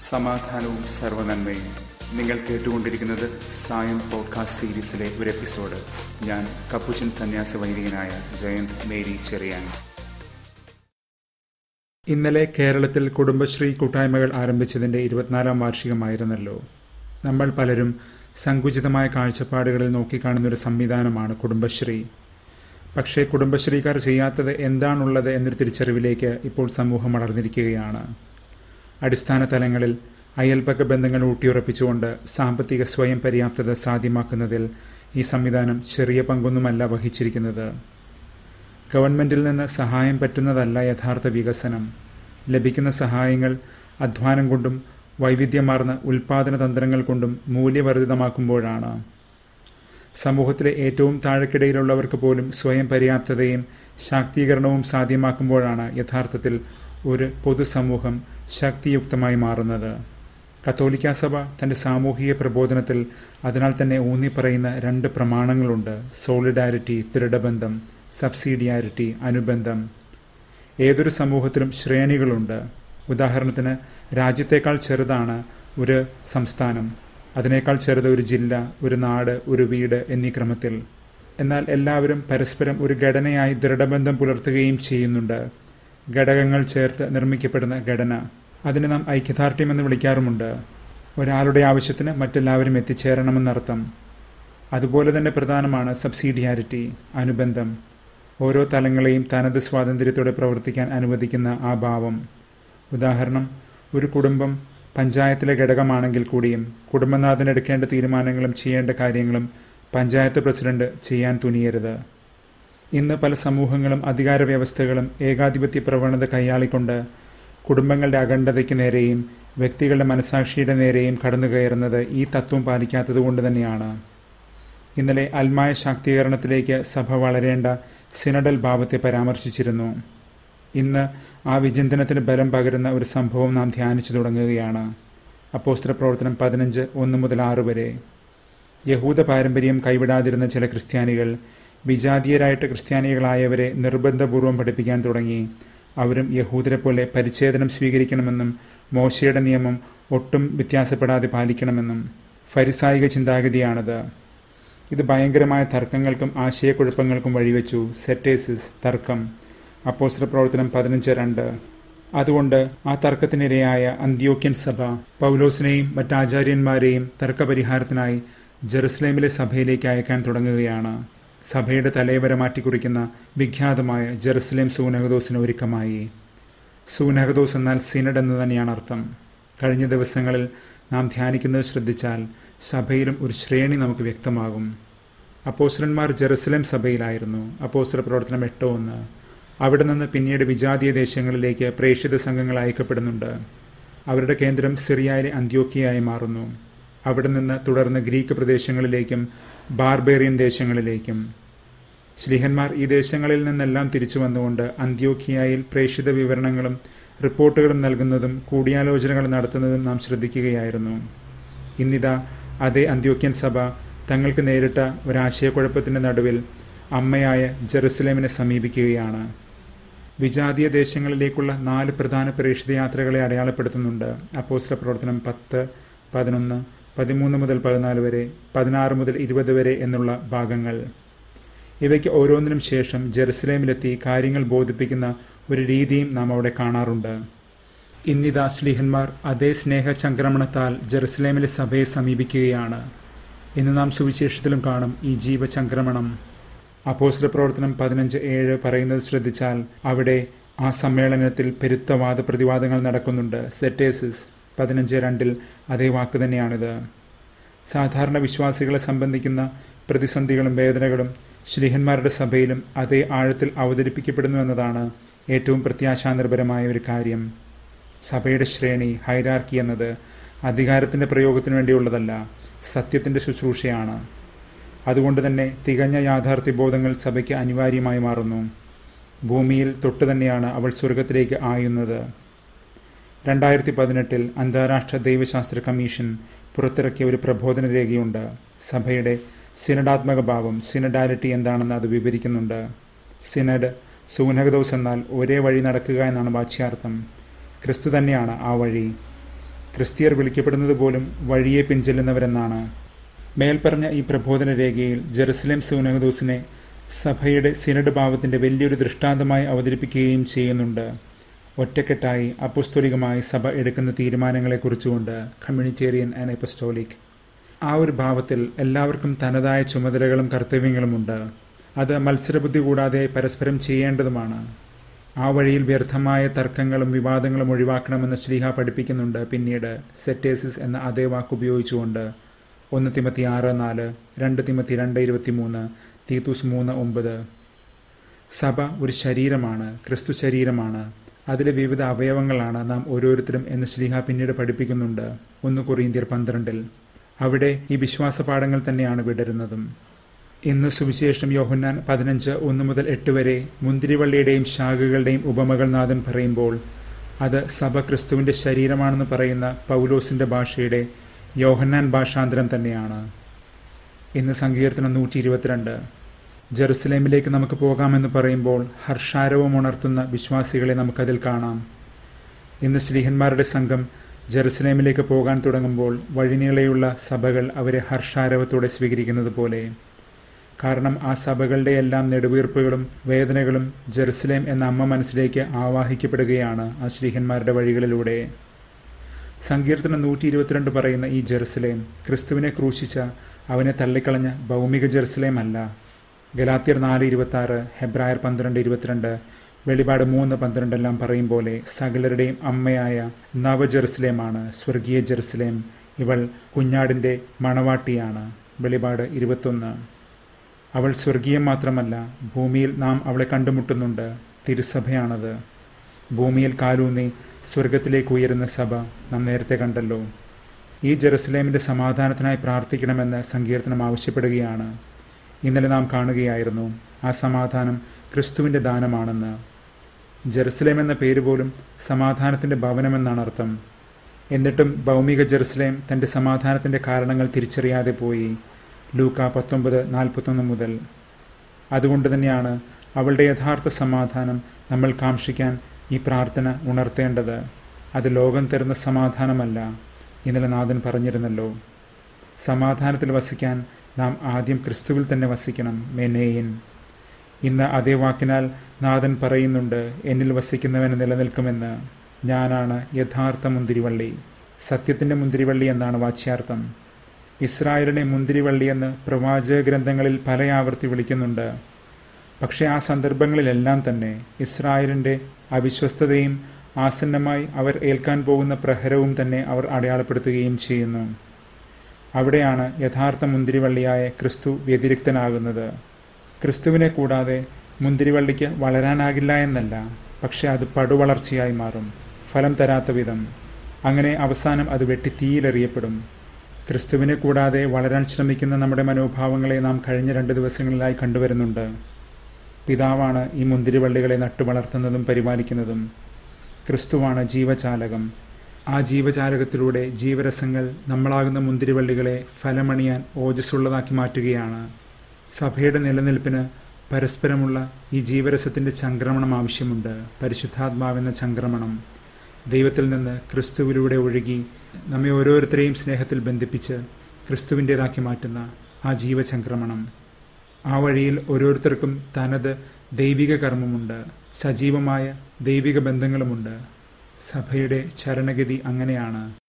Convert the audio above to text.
സമാധാനവും സർവനന്മയും നിങ്ങൾ കേട്ടുകൊണ്ടിരിക്കുന്നത് സായം പോഡ്കാസ്റ്റ് സീരീസിലെ ഒരു എപ്പിസോഡ് ഞാൻ കപ്പുച്ചൻ സന്യാസ വൈദികനായ ജയന്ത് മേരി ചെറിയാൻ ഇന്നലെ കേരളത്തിൽ കുടുംബശ്രീ കൂട്ടായ്മകൾ ആരംഭിച്ചതിന്റെ ഇരുപത്തിനാലാം വാർഷികമായിരുന്നല്ലോ നമ്മൾ പലരും സങ്കുചിതമായ കാഴ്ചപ്പാടുകളിൽ നോക്കിക്കാണുന്ന ഒരു സംവിധാനമാണ് കുടുംബശ്രീ പക്ഷേ കുടുംബശ്രീക്കാർ ചെയ്യാത്തത് എന്താണുള്ളത് എന്നൊരു തിരിച്ചറിവിലേക്ക് ഇപ്പോൾ സമൂഹം വളർന്നിരിക്കുകയാണ് അടിസ്ഥാന തലങ്ങളിൽ അയൽപക്ക ബന്ധങ്ങൾ ഊട്ടിയുറപ്പിച്ചുകൊണ്ട് സാമ്പത്തിക സ്വയം പര്യാപ്തത സാധ്യമാക്കുന്നതിൽ ഈ സംവിധാനം ചെറിയ പങ്കൊന്നുമല്ല വഹിച്ചിരിക്കുന്നത് ഗവൺമെന്റിൽ നിന്ന് സഹായം പറ്റുന്നതല്ല യഥാർത്ഥ വികസനം ലഭിക്കുന്ന സഹായങ്ങൾ അധ്വാനം കൊണ്ടും വൈവിധ്യമാർന്ന ഉൽപാദന തന്ത്രങ്ങൾ കൊണ്ടും മൂല്യവർദ്ധിതമാക്കുമ്പോഴാണ് സമൂഹത്തിലെ ഏറ്റവും താഴെക്കിടയിലുള്ളവർക്ക് പോലും സ്വയം പര്യാപ്തതയും ശാക്തീകരണവും സാധ്യമാക്കുമ്പോഴാണ് യഥാർത്ഥത്തിൽ ഒരു പൊതുസമൂഹം ശക്തിയുക്തമായി മാറുന്നത് കത്തോലിക്ക സഭ തന്റെ സാമൂഹിക പ്രബോധനത്തിൽ അതിനാൽ തന്നെ ഊന്നിപ്പറയുന്ന രണ്ട് പ്രമാണങ്ങളുണ്ട് സോളിഡാരിറ്റി ദൃഢബന്ധം സബ്സിഡിയാരിറ്റി അനുബന്ധം ഏതൊരു സമൂഹത്തിലും ശ്രേണികളുണ്ട് ഉദാഹരണത്തിന് രാജ്യത്തേക്കാൾ ചെറുതാണ് ഒരു സംസ്ഥാനം അതിനേക്കാൾ ചെറുത് ഒരു ജില്ല ഒരു നാട് ഒരു വീട് എന്നീ ക്രമത്തിൽ എന്നാൽ എല്ലാവരും പരസ്പരം ഒരു ഘടനയായി ദൃഢബന്ധം പുലർത്തുകയും ചെയ്യുന്നുണ്ട് ഘടകങ്ങൾ ചേർത്ത് നിർമ്മിക്കപ്പെടുന്ന ഘടന അതിനെ നാം ഐക്യദാർഢ്യം എന്ന് വിളിക്കാറുമുണ്ട് ഒരാളുടെ ആവശ്യത്തിന് മറ്റെല്ലാവരും എത്തിച്ചേരണമെന്നർത്ഥം അതുപോലെ തന്നെ പ്രധാനമാണ് സബ്സിഡിയാരിറ്റി അനുബന്ധം ഓരോ തലങ്ങളെയും തനത് സ്വാതന്ത്ര്യത്തോടെ പ്രവർത്തിക്കാൻ അനുവദിക്കുന്ന ആ ഭാവം ഉദാഹരണം ഒരു കുടുംബം പഞ്ചായത്തിലെ ഘടകമാണെങ്കിൽ കൂടിയും കുടുംബനാഥൻ എടുക്കേണ്ട തീരുമാനങ്ങളും ചെയ്യേണ്ട കാര്യങ്ങളും പഞ്ചായത്ത് പ്രസിഡന്റ് ചെയ്യാൻ തുനിയരുത് ഇന്ന് പല സമൂഹങ്ങളും അധികാര വ്യവസ്ഥകളും ഏകാധിപത്യ പ്രവണത കൈയാളിക്കൊണ്ട് കുടുംബങ്ങളുടെ അഖണ്ഡതയ്ക്ക് നേരെയും വ്യക്തികളുടെ മനസാക്ഷിയുടെ നേരെയും കടന്നുകയറുന്നത് ഈ തത്വം പാലിക്കാത്തതുകൊണ്ട് തന്നെയാണ് ഇന്നലെ അൽമായ ശാക്തീകരണത്തിലേക്ക് സഭ വളരേണ്ട സിനഡൽ ഭാവത്തെ പരാമർശിച്ചിരുന്നു ഇന്ന് ആ വിചിന്തനത്തിന് ബലം പകരുന്ന ഒരു സംഭവം നാം ധ്യാനിച്ചു തുടങ്ങുകയാണ് അപ്പോസ്ത്ര പ്രവർത്തനം പതിനഞ്ച് ഒന്ന് മുതൽ ആറ് വരെ യഹൂദ പാരമ്പര്യം കൈവിടാതിരുന്ന ചില ക്രിസ്ത്യാനികൾ വിജാതീയരായിട്ട് ക്രിസ്ത്യാനികളായവരെ നിർബന്ധപൂർവ്വം പഠിപ്പിക്കാൻ തുടങ്ങി അവരും യഹൂദരെ പോലെ പരിച്ഛേദനം സ്വീകരിക്കണമെന്നും മോശയുടെ നിയമം ഒട്ടും വ്യത്യാസപ്പെടാതെ പാലിക്കണമെന്നും ഫരിസായിക ചിന്താഗതിയാണത് ഇത് ഭയങ്കരമായ തർക്കങ്ങൾക്കും ആശയക്കുഴപ്പങ്ങൾക്കും വഴിവെച്ചു സെറ്റേസിസ് തർക്കം അപ്പോസ്റ്റർ പ്രവർത്തനം പതിനഞ്ച് രണ്ട് അതുകൊണ്ട് ആ തർക്കത്തിനിരയായ അന്ത്യോക്യൻ സഭ പൗലോസിനെയും മറ്റാചാര്യന്മാരെയും തർക്കപരിഹാരത്തിനായി ജെറുസലേമിലെ സഭയിലേക്ക് അയക്കാൻ തുടങ്ങുകയാണ് സഭയുടെ തലവര മാറ്റിക്കുറിക്കുന്ന വിഖ്യാതമായ ജെറുസലേം സൂനഹദോസിന് ഒരുക്കമായി സൂനഹദോസ് എന്നാൽ സിനഡ് എന്ന് തന്നെയാണ് അർത്ഥം കഴിഞ്ഞ ദിവസങ്ങളിൽ നാം ധ്യാനിക്കുന്നത് ശ്രദ്ധിച്ചാൽ സഭയിലും ഒരു ശ്രേണി നമുക്ക് വ്യക്തമാകും അപ്പോസ്റ്റലന്മാർ ജെറുസലേം സഭയിലായിരുന്നു അപ്പോസ്റ്റർ പ്രവർത്തനം എട്ടോ ഒന്ന് അവിടെ നിന്ന് പിന്നീട് വിജാതീയ ദേശങ്ങളിലേക്ക് പ്രേക്ഷിത സംഘങ്ങൾ അയക്കപ്പെടുന്നുണ്ട് അവരുടെ കേന്ദ്രം സിറിയയിലെ അന്ത്യോക്കിയായി മാറുന്നു അവിടെ നിന്ന് തുടർന്ന് ഗ്രീക്ക് പ്രദേശങ്ങളിലേക്കും ബാർബേറിയൻ ദേശങ്ങളിലേക്കും ശ്ലീഹന്മാർ ഈ ദേശങ്ങളിൽ നിന്നെല്ലാം തിരിച്ചു വന്നുകൊണ്ട് അന്ത്യോക്കിയായിൽ പ്രേക്ഷിത വിവരണങ്ങളും റിപ്പോർട്ടുകളും നൽകുന്നതും കൂടിയാലോചനകൾ നടത്തുന്നതും നാം ശ്രദ്ധിക്കുകയായിരുന്നു ഇന്നിതാ അതേ അന്ത്യോക്യൻ സഭ തങ്ങൾക്ക് നേരിട്ട ഒരാശയക്കുഴപ്പത്തിന്റെ നടുവിൽ അമ്മയായ ജെറുസലേമിനെ സമീപിക്കുകയാണ് വിജാതീയ ദേശങ്ങളിലേക്കുള്ള നാല് പ്രധാന പ്രേക്ഷിത യാത്രകളെ അടയാളപ്പെടുത്തുന്നുണ്ട് അപ്പോസ്റ്റർ പ്രവർത്തനം പത്ത് പതിനൊന്ന് പതിമൂന്ന് മുതൽ പതിനാല് വരെ പതിനാറ് മുതൽ ഇരുപത് വരെ എന്നുള്ള ഭാഗങ്ങൾ ഇവയ്ക്ക് ഓരോന്നിനും ശേഷം ജെറുസലേമിലെത്തി കാര്യങ്ങൾ ബോധിപ്പിക്കുന്ന ഒരു രീതിയും നാം അവിടെ കാണാറുണ്ട് ഇന്നിതാ ശ്ലീഹന്മാർ അതേ സ്നേഹചംക്രമണത്താൽ ജെറുസലേമിലെ സഭയെ സമീപിക്കുകയാണ് ഇന്ന് നാം സുവിശേഷത്തിലും കാണും ഈ ജീവചംക്രമണം അപ്പോസ്റ്റർ പ്രവർത്തനം പതിനഞ്ച് ഏഴ് പറയുന്നത് ശ്രദ്ധിച്ചാൽ അവിടെ ആ സമ്മേളനത്തിൽ പെരുത്ത വാദപ്രതിവാദങ്ങൾ നടക്കുന്നുണ്ട് സെറ്റേസിസ് പതിനഞ്ച് രണ്ടിൽ അതേ വാക്ക് തന്നെയാണിത് സാധാരണ വിശ്വാസികളെ സംബന്ധിക്കുന്ന പ്രതിസന്ധികളും വേദനകളും ശ്രീഹന്മാരുടെ സഭയിലും അതേ ആഴത്തിൽ അവതരിപ്പിക്കപ്പെടുന്നു എന്നതാണ് ഏറ്റവും പ്രത്യാശാനിർഭരമായ ഒരു കാര്യം സഭയുടെ ശ്രേണി ഹൈരാർക്കി എന്നത് അധികാരത്തിന്റെ പ്രയോഗത്തിനു വേണ്ടിയുള്ളതല്ല സത്യത്തിന്റെ ശുശ്രൂഷയാണ് അതുകൊണ്ട് തന്നെ തികഞ്ഞ യാഥാർത്ഥ്യബോധങ്ങൾ സഭയ്ക്ക് അനിവാര്യമായി മാറുന്നു ഭൂമിയിൽ തൊട്ടു തന്നെയാണ് അവൾ സ്വർഗത്തിലേക്ക് ആയുന്നത് രണ്ടായിരത്തി പതിനെട്ടിൽ അന്താരാഷ്ട്ര ദൈവശാസ്ത്ര കമ്മീഷൻ പുറത്തിറക്കിയ ഒരു പ്രബോധന രേഖയുണ്ട് സഭയുടെ സിനഡാത്മക ഭാവം സിനഡാലിറ്റി എന്താണെന്ന് അത് വിവരിക്കുന്നുണ്ട് സിനഡ് സൂനകദോസ് എന്നാൽ ഒരേ വഴി നടക്കുക എന്നാണ് വാച്യാർത്ഥം ക്രിസ്തു തന്നെയാണ് ആ വഴി ക്രിസ്തീയർ വിളിക്കപ്പെടുന്നത് പോലും വഴിയെ പിൻചെല്ലുന്നവരെന്നാണ് മേൽപ്പറഞ്ഞ ഈ പ്രബോധന രേഖയിൽ ജെറുസലേം സൂനഹദോസിനെ സഭയുടെ സിനഡ് ഭാവത്തിന്റെ വലിയൊരു ദൃഷ്ടാന്തമായി അവതരിപ്പിക്കുകയും ചെയ്യുന്നുണ്ട് ഒറ്റക്കെട്ടായി അപ്പുസ്തോലികമായി സഭ എടുക്കുന്ന തീരുമാനങ്ങളെക്കുറിച്ചുകൊണ്ട് കമ്മ്യൂണിറ്റേറിയൻ ആൻഡ് എപ്പസ്റ്റോലിക് ആ ഒരു ഭാവത്തിൽ എല്ലാവർക്കും തനതായ ചുമതലകളും കർത്തവ്യങ്ങളുമുണ്ട് അത് മത്സരബുദ്ധി കൂടാതെ പരസ്പരം ചെയ്യേണ്ടതുമാണ് ആ വഴിയിൽ വ്യർത്ഥമായ തർക്കങ്ങളും വിവാദങ്ങളും ഒഴിവാക്കണമെന്ന് ശ്രീഹ പഠിപ്പിക്കുന്നുണ്ട് പിന്നീട് സെറ്റേസിസ് എന്ന അതേ വാക്ക് ഉപയോഗിച്ചുകൊണ്ട് ഒന്ന് തിമത്തി ആറ് നാല് രണ്ട് തിമത്തി രണ്ട് ഇരുപത്തിമൂന്ന് തീത്തൂസ് മൂന്ന് ഒമ്പത് സഭ ഒരു ശരീരമാണ് ക്രിസ്തു ശരീരമാണ് അതിലെ വിവിധ അവയവങ്ങളാണ് നാം ഓരോരുത്തരും എന്ന് ശ്രീഹ പിന്നീട് പഠിപ്പിക്കുന്നുണ്ട് ഒന്ന് കൊറിയന്തിയർ പന്ത്രണ്ടിൽ അവിടെ ഈ വിശ്വാസ പാഠങ്ങൾ തന്നെയാണ് വിടരുന്നതും ഇന്ന് സുവിശേഷം യോഹന്നാൻ പതിനഞ്ച് ഒന്ന് മുതൽ എട്ട് വരെ മുന്തിരിവള്ളിയുടെയും ശാഖകളുടെയും ഉപമകൾ നാഥൻ പറയുമ്പോൾ അത് സഭ ക്രിസ്തുവിന്റെ ശരീരമാണെന്ന് പറയുന്ന പൗലോസിന്റെ ഭാഷയുടെ യോഹന്നാൻ ഭാഷാന്തരം തന്നെയാണ് ഇന്ന് സങ്കീർത്തനം നൂറ്റി ഇരുപത്തിരണ്ട് ജെറുസലേമിലേക്ക് നമുക്ക് പോകാമെന്ന് പറയുമ്പോൾ ഹർഷാരവം ഉണർത്തുന്ന വിശ്വാസികളെ നമുക്കതിൽ കാണാം ഇന്ന് ശ്രീഹന്മാരുടെ സംഘം ജെറുസലേമിലേക്ക് പോകാൻ തുടങ്ങുമ്പോൾ വഴിനീളെയുള്ള സഭകൾ അവരെ ഹർഷാരവത്തോടെ സ്വീകരിക്കുന്നത് പോലെ കാരണം ആ സഭകളുടെ എല്ലാം നെടുവീർപ്പുകളും വേദനകളും ജെറുസലേം എന്ന അമ്മ മനസ്സിലേക്ക് ആവാഹിക്കപ്പെടുകയാണ് ആ ശ്രീഹന്മാരുടെ വഴികളിലൂടെ സങ്കീർത്തനം നൂറ്റി ഇരുപത്തിരണ്ട് പറയുന്ന ഈ ജെറുസലേം ക്രിസ്തുവിനെ ക്രൂശിച്ച അവനെ തള്ളിക്കളഞ്ഞ ഭൗമിക ജെറുസലേം അല്ല ഗലാത്തിയർ നാല് ഇരുപത്തി ആറ് ഹെബ്രായർ പന്ത്രണ്ട് ഇരുപത്തിരണ്ട് വെളിപാട് മൂന്ന് പന്ത്രണ്ടെല്ലാം പറയും പോലെ സകലരുടെയും അമ്മയായ നവ ജെറുസലേമാണ് സ്വർഗീയ ജെറുസലേം ഇവൾ കുഞ്ഞാടിന്റെ മണവാട്ടിയാണ് വെളിപാട് ഇരുപത്തൊന്ന് അവൾ സ്വർഗീയം മാത്രമല്ല ഭൂമിയിൽ നാം അവളെ കണ്ടുമുട്ടുന്നുണ്ട് തിരുസഭയാണത് ഭൂമിയിൽ കാലൂന്നി സ്വർഗത്തിലേക്ക് ഉയരുന്ന സഭ നാം നേരത്തെ കണ്ടല്ലോ ഈ ജെറുസലേമിന്റെ സമാധാനത്തിനായി പ്രാർത്ഥിക്കണമെന്ന് സങ്കീർത്തനം ആവശ്യപ്പെടുകയാണ് ഇന്നലെ നാം കാണുകയായിരുന്നു ആ സമാധാനം ക്രിസ്തുവിന്റെ ദാനമാണെന്ന് ജെറുസലേം എന്ന പേര് പോലും സമാധാനത്തിന്റെ ഭവനമെന്നാണ് അർത്ഥം എന്നിട്ടും ഭൗമിക ജെറുസലേം തന്റെ സമാധാനത്തിന്റെ കാരണങ്ങൾ തിരിച്ചറിയാതെ പോയി ലൂക്ക പത്തൊമ്പത് നാൽപ്പത്തൊന്ന് മുതൽ അതുകൊണ്ട് തന്നെയാണ് അവളുടെ യഥാർത്ഥ സമാധാനം നമ്മൾ കാക്ഷിക്കാൻ ഈ പ്രാർത്ഥന ഉണർത്തേണ്ടത് അത് ലോകം തരുന്ന സമാധാനമല്ല ഇന്നലെ നാഥൻ പറഞ്ഞിരുന്നല്ലോ സമാധാനത്തിൽ വസിക്കാൻ നാം ആദ്യം ക്രിസ്തുവിൽ തന്നെ വസിക്കണം മെനേയിൻ ഇന്ന് അതേ വാക്കിനാൽ നാഥൻ പറയുന്നുണ്ട് എന്നിൽ വസിക്കുന്നവന് നിലനിൽക്കുമെന്ന് ഞാനാണ് യഥാർത്ഥ മുന്തിരിവള്ളി സത്യത്തിന്റെ മുന്തിരിവള്ളി എന്നാണ് വാച്യാർത്ഥം ഇസ്രായേലിനെ മുന്തിരിവള്ളി എന്ന് പ്രവാചക ഗ്രന്ഥങ്ങളിൽ പല ആവർത്തി വിളിക്കുന്നുണ്ട് പക്ഷേ ആ സന്ദർഭങ്ങളിലെല്ലാം തന്നെ ഇസ്രായേലിന്റെ അവിശ്വസ്തതയും ആസന്നമായി അവർ ഏൽക്കാൻ പോകുന്ന പ്രഹരവും തന്നെ അവർ അടയാളപ്പെടുത്തുകയും ചെയ്യുന്നു അവിടെയാണ് യഥാർത്ഥ മുന്തിരിവള്ളിയായ ക്രിസ്തു വ്യതിരിക്തനാകുന്നത് ക്രിസ്തുവിനെ കൂടാതെ മുന്തിരിവള്ളിക്ക് വളരാനാകില്ല എന്നല്ല പക്ഷെ അത് പടുവളർച്ചയായി മാറും ഫലം തരാത്ത വിധം അങ്ങനെ അവസാനം അത് വെട്ടി തീയിലെറിയപ്പെടും ക്രിസ്തുവിനെ കൂടാതെ വളരാൻ ശ്രമിക്കുന്ന നമ്മുടെ മനോഭാവങ്ങളെ നാം കഴിഞ്ഞ രണ്ട് ദിവസങ്ങളിലായി കണ്ടുവരുന്നുണ്ട് പിതാവാണ് ഈ മുന്തിരിവള്ളികളെ നട്ടുവളർത്തുന്നതും പരിപാലിക്കുന്നതും ക്രിസ്തുവാണ് ജീവചാലകം ആ ജീവചാലകത്തിലൂടെ ജീവരസങ്ങൾ നമ്മളാകുന്ന മുന്തിരിവള്ളികളെ ഫലമണിയാൻ ഓജസ്സുള്ളതാക്കി മാറ്റുകയാണ് സഭയുടെ നിലനിൽപ്പിന് പരസ്പരമുള്ള ഈ ജീവരസത്തിന്റെ ചംക്രമണം ആവശ്യമുണ്ട് പരിശുദ്ധാത്മാവെന്ന ചംക്രമണം ദൈവത്തിൽ നിന്ന് ക്രിസ്തുവിലൂടെ ഒഴുകി നമ്മെ ഓരോരുത്തരെയും സ്നേഹത്തിൽ ബന്ധിപ്പിച്ച് ക്രിസ്തുവിൻ്റെതാക്കി മാറ്റുന്ന ആ ജീവചംക്രമണം ആ വഴിയിൽ ഓരോരുത്തർക്കും തനത് ദൈവിക കർമ്മമുണ്ട് സജീവമായ ദൈവിക ബന്ധങ്ങളുമുണ്ട് സഭയുടെ ചരണഗതി അങ്ങനെയാണ്